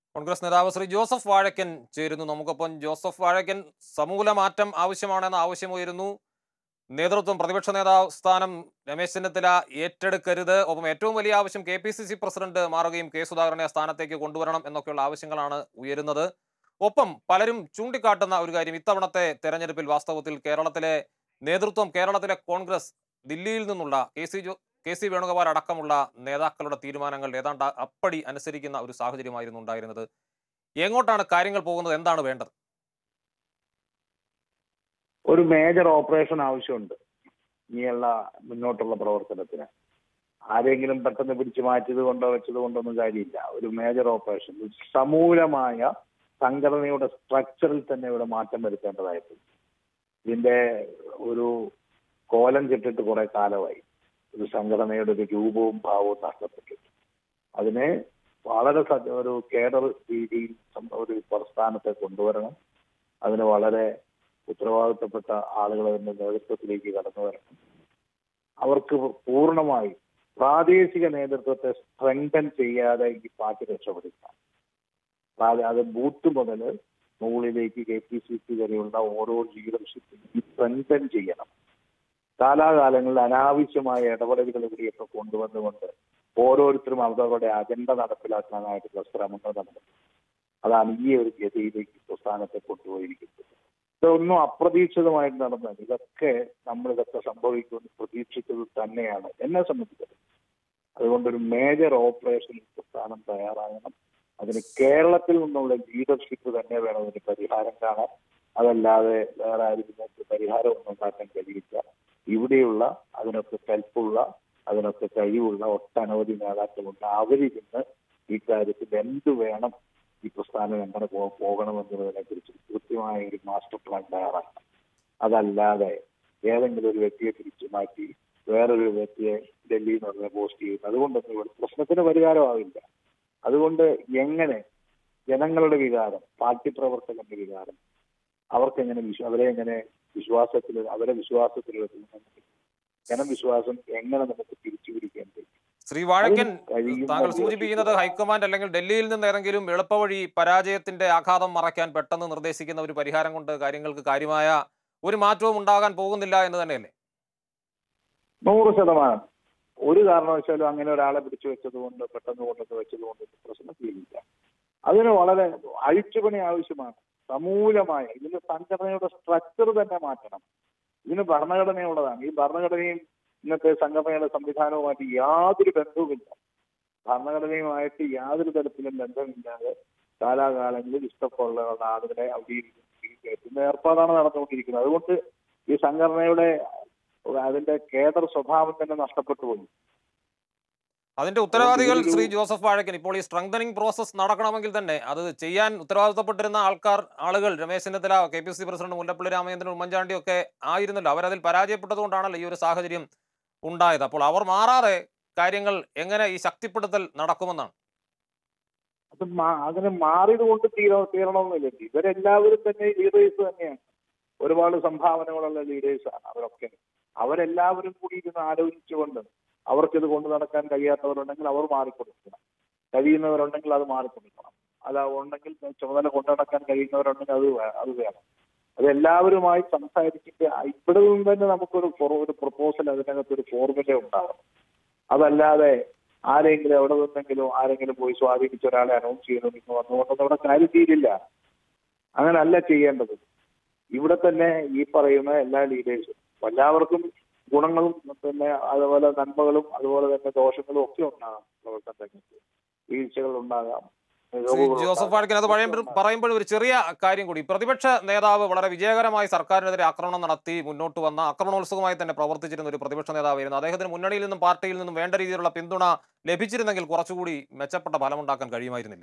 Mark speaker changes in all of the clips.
Speaker 1: കോൺഗ്രസ് നേതാവ് ശ്രീ ജോസഫ് വാഴക്കൻ ചേരുന്നു നമുക്കൊപ്പം ജോസഫ് വാഴക്കൻ സമൂല മാറ്റം ആവശ്യമാണെന്ന ആവശ്യമുയരുന്നു നേതൃത്വം പ്രതിപക്ഷ നേതാവ് സ്ഥാനം രമേശ് ചെന്നിത്തല ഏറ്റെടുക്കരുത് ഒപ്പം ഏറ്റവും വലിയ ആവശ്യം K P C C president മാറുകയും കെ സുധാകരനെ ആ സ്ഥാനത്തേക്ക് കൊണ്ടുവരണം എന്നൊക്കെയുള്ള ആവശ്യങ്ങളാണ് ഉയരുന്നത് ഒപ്പം പലരും ചൂണ്ടിക്കാട്ടുന്ന ഒരു കാര്യം ഇത്തവണത്തെ തെരഞ്ഞെടുപ്പിൽ വാസ്തവത്തിൽ കേരളത്തിലെ നേതൃത്വം കേരളത്തിലെ കോൺഗ്രസ് ദില്ലിയിൽ നിന്നുള്ള കെ സി ജോ കെ സി വേണുഗോപാൽ അടക്കമുള്ള നേതാക്കളുടെ തീരുമാനങ്ങൾ ഏതാണ്ട് അപ്പടി അനുസരിക്കുന്ന ഒരു സാഹചര്യമായിരുന്നു ഉണ്ടായിരുന്നത് എങ്ങോട്ടാണ് കാര്യങ്ങൾ പോകുന്നത് എന്താണ് വേണ്ടത്
Speaker 2: ഒരു മേജർ ഓപ്പറേഷൻ ആവശ്യമുണ്ട് ഇനിയുള്ള മുന്നോട്ടുള്ള പ്രവർത്തനത്തിന് ആരെങ്കിലും പെട്ടെന്ന് പിടിച്ചു മാറ്റിയത് കൊണ്ടോ വെച്ചത് കൊണ്ടൊന്നും കാര്യമില്ല ഒരു മേജർ ഓപ്പറേഷൻ ഒരു സമൂലമായ സംഘടനയുടെ സ്ട്രക്ചറിൽ തന്നെ ഇവിടെ മാറ്റം വരുത്തേണ്ടതായിട്ടുണ്ട് ഇതിന്റെ ഒരു കോലം കെട്ടിട്ട് കുറെ കാലമായി ഒരു സംഘടനയുടെ ഒരു രൂപവും ഭാവവും നഷ്ടപ്പെട്ടിട്ട് അതിനെ വളരെ സജ- ഒരു കേഡർ രീതിയിൽ സം- ഒരു പ്രസ്ഥാനത്തെ കൊണ്ടുവരണം അതിന് വളരെ ഉത്തരവാദിത്തപ്പെട്ട ആളുകൾ അതിന്റെ നേതൃത്വത്തിലേക്ക് കടന്നു വരണം അവർക്ക് പൂർണ്ണമായി പ്രാദേശിക നേതൃത്വത്തെ സ്ട്രെങ്തൻ ചെയ്യാതെ ഈ പാർട്ടി രക്ഷപ്പെടില്ല പ്രാദേ- അത് ബൂത്ത് മുതൽ മുകളിലേക്ക് കെ പി സി സി വരെയുള്ള ഓരോ ലീഡർഷിപ്പും സ്ട്രെങ്തൻ ചെയ്യണം കാലാകാലങ്ങളിൽ അനാവശ്യമായ ഇടപെടലുകൾ ഇവിടെയൊക്കെ കൊണ്ടുവന്നുകൊണ്ട് ഓരോരുത്തരും അവരവരുടെ അജണ്ട നടപ്പിലാക്കാനായിട്ടുള്ള ശ്രമങ്ങൾ നടന്നു അതാണ് ഈ ഒരു ഗതിയിലേക്ക് പ്രസ്ഥാനത്തെ കൊണ്ടുപോയിരിക്കുന്നത് ഇതൊന്നും അപ്രതീക്ഷിതമായിട്ട് നടന്നത് ഇതൊക്കെ നമ്മൾ ഇതൊക്കെ സംഭവിക്കുമെന്ന് പ്രതീക്ഷിച്ചത് തന്നെയാണ് എന്നെ സംബന്ധിച്ചത് അതുകൊണ്ടൊരു മേജർ ഓപ്പറേഷൻ പ്രസ്ഥാനം തയ്യാറാകണം അതിന് കേരളത്തിൽ നിന്നുള്ള ലീഡർഷിപ്പ് തന്നെ വേണം അതിന് പരിഹാരം കാണാൻ അതല്ലാതെ വേറെ ആരും ഇതിനകത്ത് പരിഹാരം ഒന്നും ഉണ്ടാക്കാൻ കഴിയില്ല ഇവിടെയുള്ള അതിനൊക്കെ കൽപ്പുള്ള അതിനൊക്കെ കഴിവുള്ള ഒട്ടനവധി നേതാക്കളുണ്ട് അവരിരുന്ന് ഈ കാര്യത്തിൽ എന്ത് വേണം ഈ പ്രസ്ഥാനം എങ്ങനെ പോ- പോകണമെന്നുള്ളതിനെ കുറിച്ച് കൃത്യമായ ഒരു മാസ്റ്റർ പ്ലാൻ തയ്യാറാക്കണം അതല്ലാതെ ഏതെങ്കിലും ഒരു വ്യക്തിയെ പിടിച്ചു മാറ്റി വേറൊരു വ്യക്തിയെ ഡൽഹിയിൽ നിന്ന് പോസ്റ്റ് ചെയ്യുന്നു അതുകൊണ്ടൊന്നും ഇവിടെ പ്രശ്നത്തിന് പരിഹാരമാവില്ല അതുകൊണ്ട് എങ്ങനെ ജനങ്ങളുടെ വികാരം പാർട്ടി പ്രവർത്തകന്റെ വികാരം അവർക്കെങ്ങനെ വിശ്വ അവരെ എങ്ങനെ വിശ്വാസത്തിൽ അവരെ വിശ്വാസത്തിൽ ജനവിശ്വാസം എങ്ങനെ നമുക്ക് തിരിച്ചു പിടിക്കാൻ പറ്റും
Speaker 1: ശ്രീ വാഴക്കൻ
Speaker 2: കഴിയുന്ന
Speaker 1: താങ്കൾ സൂചിപ്പിക്കുന്നത് ഹൈക്കമാൻഡ് അല്ലെങ്കിൽ ഡൽഹിയിൽ നിന്ന് ഏതെങ്കിലും എളുപ്പവഴി പരാജയത്തിന്റെ ആഘാതം മറയ്ക്കാൻ പെട്ടെന്ന് നിർദ്ദേശിക്കുന്ന ഒരു പരിഹാരം കൊണ്ട് കാര്യങ്ങൾക്ക് കാര്യമായ ഒരു മാറ്റവും ഉണ്ടാകാൻ പോകുന്നില്ല എന്ന് തന്നെയല്ലേ
Speaker 2: നൂറ് ശതമാനം ഒരു കാരണവശാലും അങ്ങനെ ഒരാളെ പിടിച്ചു വെച്ചത് കൊണ്ട് പെട്ടെന്ന് കൊണ്ടത് വെച്ചത് കൊണ്ട് പ്രശ്നം തീരില്ല അതിന് വളരെ അഴിച്ചുപണി ആവശ്യമാണ് സമൂലമായ ഇതിന് സംഘടനയുടെ സ്ട്രക്ചർ തന്നെ മാറ്റണം ഇതിന് ഭരണഘടനയുള്ളതാണ് ഈ ഭരണഘടനയും ഇന്നത്തെ സംഘടനയുടെ സംവിധാനവുമായിട്ട് യാതൊരു ബന്ധവുമില്ല ഭരണഘടനയുമായിട്ട് യാതൊരു തരത്തിലും ബന്ധമില്ലാതെ കാലാകാലങ്ങളിൽ ഇഷ്ടമുള്ള ആളുകളെ അവിടെ ഇരുത്തി കയറ്റുന്ന ഏർപ്പാടാണ് നടന്നുകൊണ്ടിരിക്കുന്നത് അതുകൊണ്ട് ഈ സംഘടനയുടെ അതിന്റെ കേഡർ സ്വഭാവം തന്നെ നഷ്ടപ്പെട്ടു പോയി
Speaker 1: അതിന്റെ ഉത്തരവാദികൾ
Speaker 2: ഇതിലൊരു-
Speaker 1: ശ്രീ ജോസഫ് വാഴക്കൻ ഇപ്പോൾ ഈ സ്ട്രെങ്തനിങ് പ്രോസസ് നടക്കണമെങ്കിൽ തന്നെ അത് ചെയ്യാൻ ഉത്തരവാദിത്തപ്പെട്ടിരുന്ന ആൾക്കാർ ആളുകൾ Ramesh Chennithala K P C president Mullappally Ramachandran Oommen Chandy ഒക്കെ ആയിരുന്നല്ലോ അവരതിൽ പരാജയപ്പെട്ടതുകൊണ്ടാണല്ലോ ഈ ഒരു സാഹചര്യം ഉണ്ടായത് അപ്പോൾ അവർ മാറാതെ കാര്യങ്ങൾ എങ്ങനെ ഈ ശക്തിപ്പെടുത്തൽ നടക്കുമെന്നാണ്
Speaker 2: അത് മാ- അതിന് മാറിയത് കൊണ്ട് തീര തീരണമെന്നില്ല ഇവരെല്ലാവരും തന്നെ ലീഡേഴ്സ് തന്നെയാണ് ഒരുപാട് സംഭാവനകളുള്ള ലീഡേഴ്സാണ് അവരൊക്കെ അവരെല്ലാവരും കൂടി ഇരുന്ന് ആലോചിച്ചുകൊണ്ട് അവർക്കിത് കൊണ്ടു നടക്കാൻ കഴിയാത്തവരുണ്ടെങ്കിൽ അവർ മാറിക്കൊടുക്കണം കഴിയുന്നവരുണ്ടെങ്കിൽ അത് മാറിക്കൊടുക്കണം അല്ല ഉണ്ടെങ്കിൽ ചുമതല കൊണ്ടു നടക്കാൻ കഴിയുന്നവരുണ്ടെങ്കിൽ അത് വേ- അത് വേണം അത് എല്ലാവരുമായി സംസാരിച്ചിട്ട് ഇവിടെ നിന്ന് തന്നെ നമുക്കൊരു ഫൊറ- ഒരു പ്രപ്പോസൽ അതിനകത്ത് ഒരു ഫോർമുല ഉണ്ടാവണം അതല്ലാതെ ആരെങ്കിലും എവിടെ നിന്നെങ്കിലും ആരെങ്കിലും പോയി സ്വാധീനിച്ച ഒരാളെ അനൗൺസ് ചെയ്തു നിങ്ങൾ വന്നുകൊണ്ടൊന്നും അവിടെ കാര്യം തീരില്ല അങ്ങനല്ല ചെയ്യേണ്ടത് ഇവിടെ തന്നെ ഈ പറയുന്ന എല്ലാ ലീഡേഴ്സും എല്ലാവർക്കും ഗുണങ്ങളും പിന്നെ അതുപോലെ നന്മകളും അതുപോലെ തന്നെ ദോഷങ്ങളും ഒക്കെ ഉണ്ടാകാം പ്രവർത്തന രംഗത്ത് വീഴ്ചകൾ ഉണ്ടാകാം
Speaker 1: ശ്രീ
Speaker 2: മികവുകൾ
Speaker 1: ജോസഫ്
Speaker 2: ഉണ്ടാകാം.
Speaker 1: വാഴക്കൻ അത് പറയുമ്പോൾ പറയുമ്പോൾ ഒരു ചെറിയ കാര്യം കൂടി പ്രതിപക്ഷ നേതാവ് വളരെ വിജയകരമായി സർക്കാരിനെതിരെ ആക്രമണം നടത്തി മുന്നോട്ട് വന്ന ആക്രമണോത്സുകമായി തന്നെ പ്രവർത്തിച്ചിരുന്ന ഒരു പ്രതിപക്ഷ നേതാവായിരുന്നു അദ്ദേഹത്തിന് മുന്നണിയിൽ നിന്നും പാർട്ടിയിൽ നിന്നും വേണ്ട രീതിയിലുള്ള പിന്തുണ ലഭിച്ചിരുന്നെങ്കിൽ കുറച്ചുകൂടി മെച്ചപ്പെട്ട ഫലമുണ്ടാക്കാൻ കഴിയുമായിരുന്നില്ലേ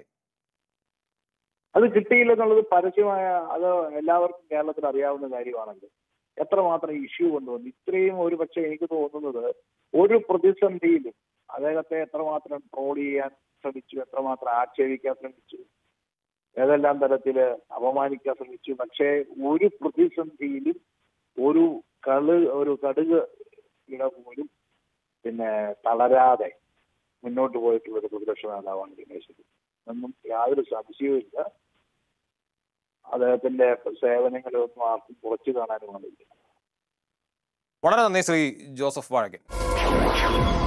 Speaker 2: അത് കിട്ടിയില്ലെന്നുള്ളത് പരസ്യമായ അത് എല്ലാവർക്കും കേരളത്തിൽ അറിയാവുന്ന കാര്യമാണല്ലോ എത്രമാത്രം ഇഷ്യൂ കൊണ്ടുവന്നു ഇത്രയും ഒരു പക്ഷേ എനിക്ക് തോന്നുന്നത് ഒരു പ്രതിസന്ധിയിലും അദ്ദേഹത്തെ എത്രമാത്രം ട്രോൾ ചെയ്യാൻ ശ്രമിച്ചു എത്രമാത്രം ആക്ഷേപിക്കാൻ ശ്രമിച്ചു ഏതെല്ലാം തരത്തില് അപമാനിക്കാൻ ശ്രമിച്ചു പക്ഷേ ഒരു പ്രതിസന്ധിയിലും ഒരു കള് ഒരു കടുക് ഇട പോലും പിന്നെ തളരാതെ മുന്നോട്ട് പോയിട്ടുള്ള ഒരു പ്രതിപക്ഷ നേതാവാണ് രമേശ് ചെന്നിത്തല. എന്നും യാതൊരു സംശയവുമില്ല അദ്ദേഹത്തിന്റെ സേവനങ്ങളൊന്നും ആർക്കും കുറച്ചു കാണാനുമാണില്ല
Speaker 1: വളരെ നന്ദി ശ്രീ ജോസഫ് വാഴക്കൻ